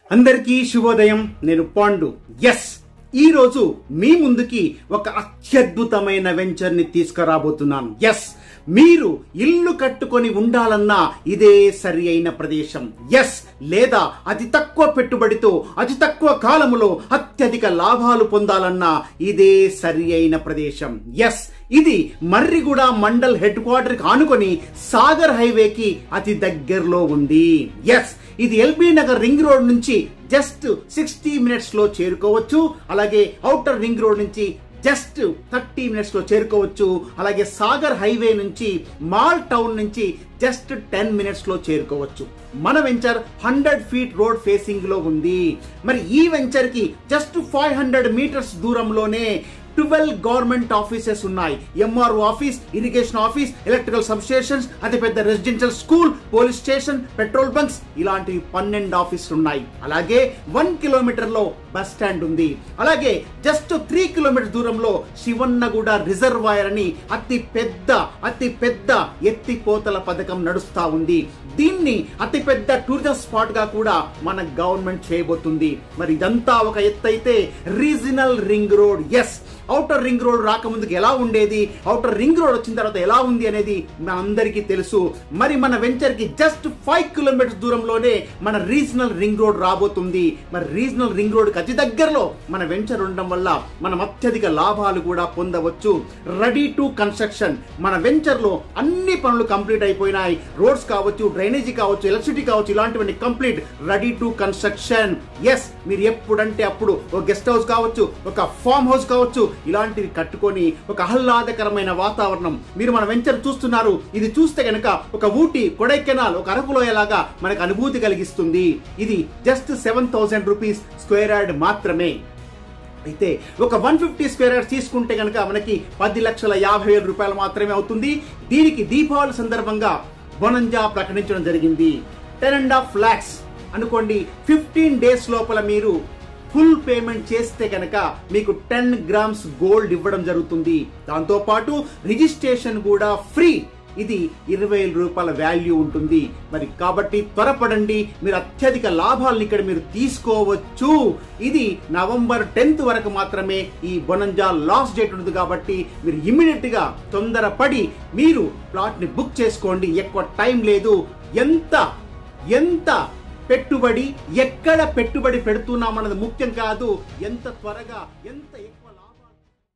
అందరికీ శుభోదయం నేను పాండు ఎస్ ఈ రోజు మీ ముందుకి ఒక అత్యద్భుతమైన వెంచర్ ని తీసుకురాబోతున్నాను ఎస్ మీరు ఇల్లు కట్టుకొని ఉండాలన్నా ఇదే సరి అయిన ప్రదేశం ఎస్ లేదా అతి తక్కువ పెట్టుబడితో అతి తక్కువ కాలములో అత్యధిక లాభాలు పొందాలన్నా ఇదే సరి అయిన ప్రదేశం ఎస్ ఇది మర్రిగూడ మండల్ హెడ్ క్వార్టర్ ఆనుకొని సాగర్ హైవేకి అతి దగ్గరలో ఉంది ఎస్ ఇది ఎల్బీ నగర్ రింగ్ రోడ్ నుంచి జస్ట్ సిక్స్టీ మినిట్స్ లో చేరుకోవచ్చు అలాగే ఔటర్ రింగ్ రోడ్ నుంచి జస్ట్ థర్టీ మినిట్స్ లో చేరుకోవచ్చు అలాగే సాగర్ హైవే నుంచి మాల్ టౌన్ నుంచి జస్ట్ టెన్ మినిట్స్ లో చేరుకోవచ్చు మన venture hundred feet road facing లో ఉంది మరి ఈ వెంచర్ కి జస్ట్ ఫైవ్ హండ్రెడ్ మీటర్స్ దూరంలోనే ట్వెల్వ్ గవర్నమెంట్ ఆఫీసెస్ ఉన్నాయి MRO office irrigation office electrical substations అతిపెద్ద residential school police station petrol bunks ఇలాంటివి పన్నెండు ఆఫీసులు ఉన్నాయి అలాగే వన్ కిలోమీటర్ లో బస్ స్టాండ్ ఉంది అలాగే జస్ట్ త్రీ కిలోమీటర్ దూరంలో శివన్నగూడ రిజర్వాయర్ అని అతి పెద్ద అతి పెద్ద ఎత్తిపోతల పథకం నడుస్తా ఉంది దీన్ని అతి పెద్ద టూరిజం స్పాట్ గా కూడా మన గవర్నమెంట్ చేయబోతుంది మరి ఇదంతా ఒక ఎత్తు అయితే regional ring road yes outer ring road రాకముందుకు ఎలా ఉండేది ఔటర్ రింగ్ రోడ్ వచ్చిన తర్వాత ఎలా ఉంది అనేది మన అందరికీ తెలుసు మరి మన వెంచర్ కి జస్ట్ ఫైవ్ కిలోమీటర్స్ దూరంలోనే మన రీజనల్ రింగ్ రోడ్ రాబోతుంది మరి రీజనల్ రింగ్ రోడ్ కి అతి దగ్గరలో మన వెంచర్ ఉండడం వల్ల మనం అత్యధిక లాభాలు కూడా పొందవచ్చు రెడీ టు కన్స్ట్రక్షన్ మన వెంచర్ లో అన్ని పనులు కంప్లీట్ అయిపోయినాయి రోడ్స్ కావచ్చు డ్రైనేజీ కావచ్చు ఎలక్ట్రిసిటీ కావచ్చు ఇలాంటివన్నీ complete ready to construction yes మీరు ఎప్పుడంటే అప్పుడు ఒక గెస్ట్ హౌస్ కావచ్చు ఒక ఫామ్ హౌస్ కావచ్చు ఇలాంటివి కట్టుకొని ఒక ఆహ్లాదకరమైన వాతావరణం మీరు మన వెంచర్ చూస్తున్నారు ఇది చూస్తే కనుక ఒక ఊటీ కొడైకెనాల్ ఒక అరకులోయలాగా మనకు అనుభూతి కలిగిస్తుంది ఇది just seven thousand rupees square yard మాత్రమే అయితే ఒక వన్ ఫిఫ్టీ స్క్వేర్ యార్డ్స్ తీసుకుంటే కనుక మనకి పది లక్షల యాభై వేల రూపాయలు మాత్రమే అవుతుంది దీనికి దీపావళి సందర్భంగా బొనంజా ప్రకటించడం జరిగింది టెన్ అండ్ హాఫ్ ల్యాక్స్ అనుకోండి ఫిఫ్టీన్ డేస్ లోపల మీరు ఫుల్ పేమెంట్ చేస్తే కనుక మీకు టెన్ గ్రామ్స్ గోల్డ్ ఇవ్వడం జరుగుతుంది దాంతో పాటు రిజిస్ట్రేషన్ కూడా ఫ్రీ ఇది ఇరవై వేల రూపాయల వాల్యూ ఉంటుంది మరి కాబట్టి త్వరపడండి మీరు అత్యధిక లాభాలను ఇక్కడ మీరు తీసుకోవచ్చు ఇది నవంబర్ టెన్త్ వరకు మాత్రమే ఈ బొనంజా లాస్ట్ డేట్ ఉంటుంది కాబట్టి మీరు ఇమ్మీడియట్ గా తొందరపడి మీరు ప్లాట్ ని బుక్ చేసుకోండి ఎక్కువ టైం లేదు ఎంత ఎంత పెట్టుబడి ఎక్కడ పెట్టుబడి పెడుతున్నామన్నది ముఖ్యం కాదు ఎంత త్వరగా ఎంత ఎక్కువ